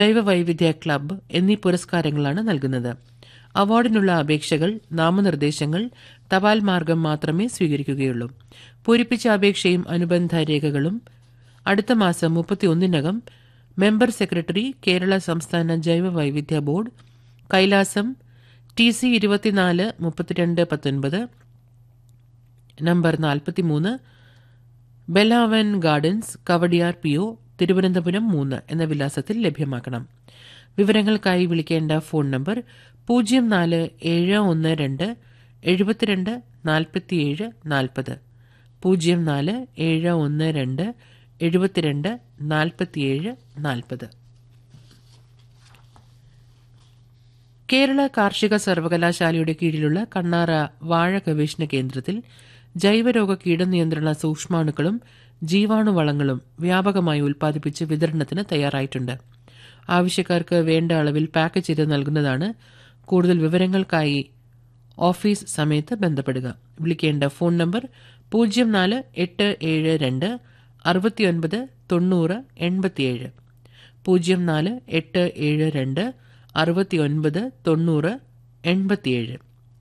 ജൈവവൈവിധ്യ club എന്നീ പുരസ്കാരങ്ങളാണ് നൽകുന്നത് അവാർഡിനുള്ള അപേക്ഷകൾ നാമനിർദ്ദേശങ്ങൾ തപാൽ മാർഗം മാത്രമേ സ്വീകരിക്കുകയുള്ളൂ പൂരിപ്പിച്ച അപേക്ഷയും അനുബന്ധ രേഖകളും അടുത്ത മാസം മുപ്പത്തിയൊന്നിനകം മെമ്പർ സെക്രട്ടറി കേരള സംസ്ഥാന ജൈവവൈവിധ്യ ബോർഡ് കൈലാസം ടി സി ഇരുപത്തിനാല് മുപ്പത്തിരണ്ട് പത്തൊൻപത് നമ്പർ നാൽപ്പത്തിമൂന്ന് Belhaven gardens Kowdiar P O Thiruvananthapuram മൂന്ന് എന്ന വിലാസത്തിൽ ലഭ്യമാക്കണം വിവരങ്ങൾക്കായി വിളിക്കേണ്ട ഫോൺ നമ്പർ പൂജ്യം നാല് ഏഴ് ഒന്ന് രണ്ട് എഴുപത്തിരണ്ട് നാൽപ്പത്തിയേഴ് നാൽപ്പത് പൂജ്യം നാല് ഏഴ് ഒന്ന് രണ്ട് എഴുപത്തിരണ്ട് നാൽപ്പത്തിയേഴ് നാൽപ്പത് കേരള കാർഷിക സർവകലാശാലയുടെ കീഴിലുള്ള കണ്ണാറ വാഴ ഗവേഷണ കേന്ദ്രത്തിൽ ജൈവരോഗ കീടനിയന്ത്രണ സൂക്ഷ്മാണുക്കളും ജീവാണുവളങ്ങളും വ്യാപകമായി ഉൽപ്പാദിപ്പിച്ച് വിതരണത്തിന് തയ്യാറായിട്ടുണ്ട് ആവശ്യക്കാർക്ക് വേണ്ട അളവിൽ പാക്ക് ചെയ്ത് നൽകുന്നതാണ് കൂടുതൽ വിവരങ്ങൾക്കായി ഓഫീസ് സമയത്ത് ബന്ധപ്പെടുക വിളിക്കേണ്ട ഫോൺ നമ്പർ പൂജ്യം നാല് എട്ട് ഏഴ് രണ്ട് അറുപത്തിയൊൻപത് തൊണ്ണൂറ് എൺപത്തിയേഴ് പൂജ്യം നാല് എട്ട് ഏഴ് രണ്ട് അറുപത്തിയൊൻപത് തൊണ്ണൂറ് എൺപത്തിയേഴ്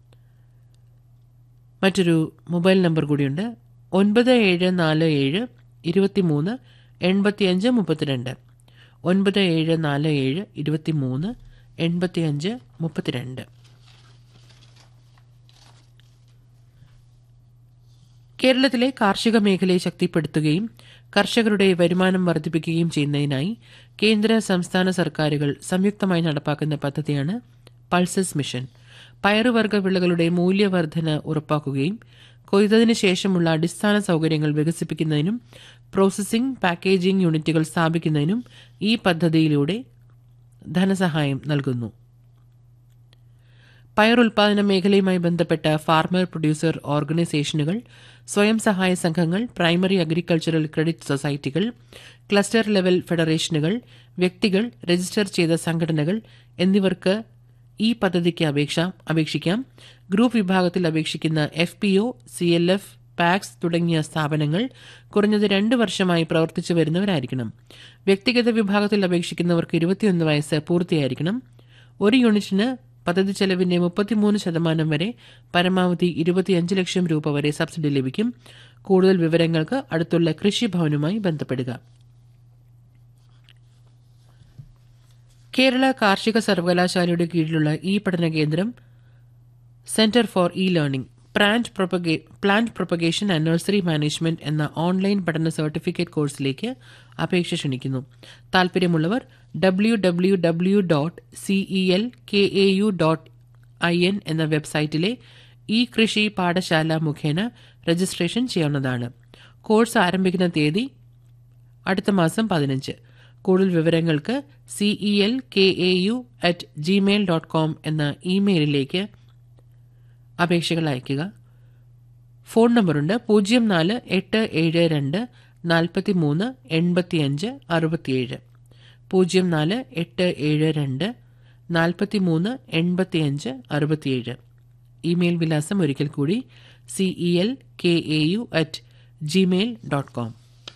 മറ്റൊരു മൊബൈൽ നമ്പർ കൂടിയുണ്ട് ഒൻപത് ഏഴ് നാല് ഏഴ് ഇരുപത്തിമൂന്ന് എൺപത്തിയഞ്ച് മുപ്പത്തിരണ്ട് ഒൻപത് ഏഴ് നാല് ഏഴ് ഇരുപത്തിമൂന്ന് എൺപത്തിയഞ്ച് മുപ്പത്തിരണ്ട് കേരളത്തിലെ കാർഷിക മേഖലയെ ശക്തിപ്പെടുത്തുകയും കർഷകരുടെ വരുമാനം വർദ്ധിപ്പിക്കുകയും ചെയ്യുന്നതിനായി കേന്ദ്ര സംസ്ഥാന സർക്കാരുകൾ സംയുക്തമായി നടപ്പാക്കുന്ന പദ്ധതിയാണ് പൾസസ് മിഷൻ പയറുവർഗ്ഗ വിളകളുടെ മൂല്യവർധന ഉറപ്പാക്കുകയും കൊയ്തതിനു ശേഷമുള്ള അടിസ്ഥാന സൗകര്യങ്ങൾ വികസിപ്പിക്കുന്നതിനും പ്രോസസ്സിംഗ് പാക്കേജിംഗ് യൂണിറ്റുകൾ സ്ഥാപിക്കുന്നതിനും ഈ പദ്ധതിയിലൂടെ ധനസഹായം നൽകുന്നു പയർ ഉൽപാദന മേഖലയുമായി ബന്ധപ്പെട്ട ഫാർമർ പ്രൊഡ്യൂസർ ഓർഗനൈസേഷനുകൾ സ്വയം സഹായ സംഘങ്ങൾ പ്രൈമറി അഗ്രികൾച്ചറൽ ക്രെഡിറ്റ് സൊസൈറ്റികൾ ക്ലസ്റ്റർ ലെവൽ ഫെഡറേഷനുകൾ വ്യക്തികൾ രജിസ്റ്റർ ചെയ്ത സംഘടനകൾ എന്നിവർക്ക് ഈ പദ്ധതിക്ക് അപേക്ഷ അപേക്ഷിക്കാം ഗ്രൂപ്പ് വിഭാഗത്തിൽ അപേക്ഷിക്കുന്ന F P O C L F PACS തുടങ്ങിയ സ്ഥാപനങ്ങൾ കുറഞ്ഞത് രണ്ട് വർഷമായി പ്രവർത്തിച്ചു വരുന്നവരായിരിക്കണം വ്യക്തിഗത വിഭാഗത്തിൽ അപേക്ഷിക്കുന്നവർക്ക് ഇരുപത്തിയൊന്ന് വയസ്സ് പൂർത്തിയായിരിക്കണം ഒരു യൂണിറ്റിന് പദ്ധതി ചെലവിന്റെ മുപ്പത്തിമൂന്ന് ശതമാനം വരെ പരമാവധി ഇരുപത്തിയഞ്ച് ലക്ഷം രൂപ വരെ സബ്സിഡി ലഭിക്കും കൂടുതൽ വിവരങ്ങൾക്ക് അടുത്തുള്ള കൃഷിഭവനുമായി ബന്ധപ്പെടുക കേരള കാർഷിക സർവകലാശാലയുടെ കീഴിലുള്ള ഈ പഠന കേന്ദ്രം centre for e learning plant propagation plant propagation and nursery management എന്ന ഓൺലൈൻ പഠന സർട്ടിഫിക്കറ്റ് കോഴ്സിലേക്ക് അപേക്ഷ ക്ഷണിക്കുന്നു താൽപ്പര്യമുള്ളവർ W W W dot C E L K A U dot I N എന്ന വെബ്സൈറ്റിലെ ഇ കൃഷി പാഠശാല മുഖേന രജിസ്ട്രേഷൻ ചെയ്യാവുന്നതാണ് കോഴ്സ് ആരംഭിക്കുന്ന തീയതി അടുത്ത മാസം പതിനഞ്ച് കൂടുതൽ വിവരങ്ങൾക്ക് C E L K A U at Gmail dot com എന്ന ഇമെയിലിലേക്ക് അപേക്ഷകൾ അയയ്ക്കുക ഫോൺ നമ്പറുണ്ട് പൂജ്യം നാല് എട്ട് ഏഴ് രണ്ട് നാൽപ്പത്തി മൂന്ന് എൺപത്തിയഞ്ച് അറുപത്തിയേഴ് പൂജ്യം നാല് എട്ട് ഏഴ് രണ്ട് നാൽപ്പത്തി മൂന്ന് എൺപത്തിയഞ്ച് അറുപത്തിയേഴ് ഇമെയിൽ വിലാസം ഒരിക്കൽ കൂടി C E L K A U at Gmail dot com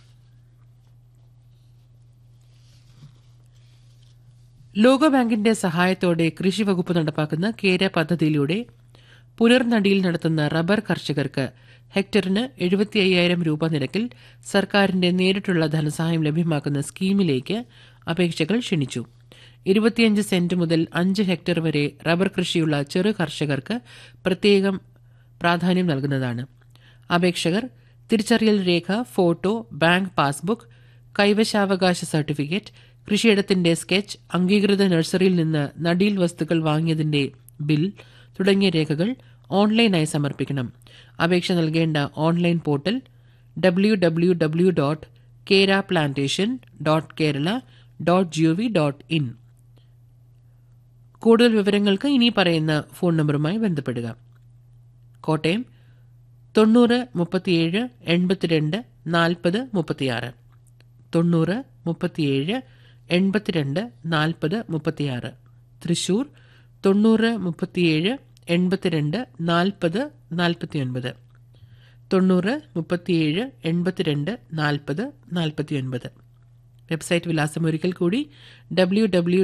ലോകബാങ്കിന്റെ സഹായത്തോടെ കൃഷി വകുപ്പ് നടപ്പാക്കുന്ന കേര പദ്ധതിയിലൂടെ പുനർനടിയിൽ നടത്തുന്ന റബ്ബർ കർഷകർക്ക് ഹെക്ടറിന് എഴുപത്തി അയ്യായിരം രൂപ നിരക്കിൽ സർക്കാരിന്റെ നേരിട്ടുള്ള ധനസഹായം ലഭ്യമാക്കുന്ന സ്കീമിലേക്ക് അപേക്ഷകൾ ക്ഷണിച്ചു ഇരുപത്തിയഞ്ച് സെന്റ് മുതൽ അഞ്ച് ഹെക്ടർ വരെ റബ്ബർ കൃഷിയുള്ള ചെറു കർഷകർക്ക് പ്രത്യേകം പ്രാധാന്യം നൽകുന്നതാണ് അപേക്ഷകർ തിരിച്ചറിയൽ രേഖ ഫോട്ടോ ബാങ്ക് പാസ്ബുക്ക് കൈവശാവകാശ സർട്ടിഫിക്കറ്റ് കൃഷിയിടത്തിന്റെ സ്കെച്ച് അംഗീകൃത നഴ്സറിയിൽ നിന്ന് നടീൽ വസ്തുക്കൾ വാങ്ങിയതിന്റെ ബിൽ തുടങ്ങിയ രേഖകൾ ഓൺലൈനായി സമർപ്പിക്കണം അപേക്ഷ നൽകേണ്ട online portal W W W dot Kera plantation dot Kerala dot G O V dot in കൂടുതൽ വിവരങ്ങൾക്ക് ഇനി പറയുന്ന ഫോൺ നമ്പറുമായി ബന്ധപ്പെടുക കോട്ടയം തൊണ്ണൂറ് മുപ്പത്തിയേഴ് എൺപത്തിരണ്ട് നാൽപ്പത് മുപ്പത്തിയാറ് തൊണ്ണൂറ് മുപ്പത്തിയേഴ് എൺപത്തിരണ്ട് നാൽപ്പത് മുപ്പത്തിയാറ് തൃശൂർ തൊണ്ണൂറ് മുപ്പത്തിയേഴ് എൺപത്തിരണ്ട് നാൽപ്പത് നാൽപ്പത്തിയൊൻപത് തൊണ്ണൂറ് മുപ്പത്തിയേഴ് എൺപത്തിരണ്ട് നാൽപ്പത് നാൽപ്പത്തിയൊൻപത് വെബ്സൈറ്റ് വിലാസം ഒരിക്കൽ കൂടി ഡബ്ല്യു ഡബ്ല്യു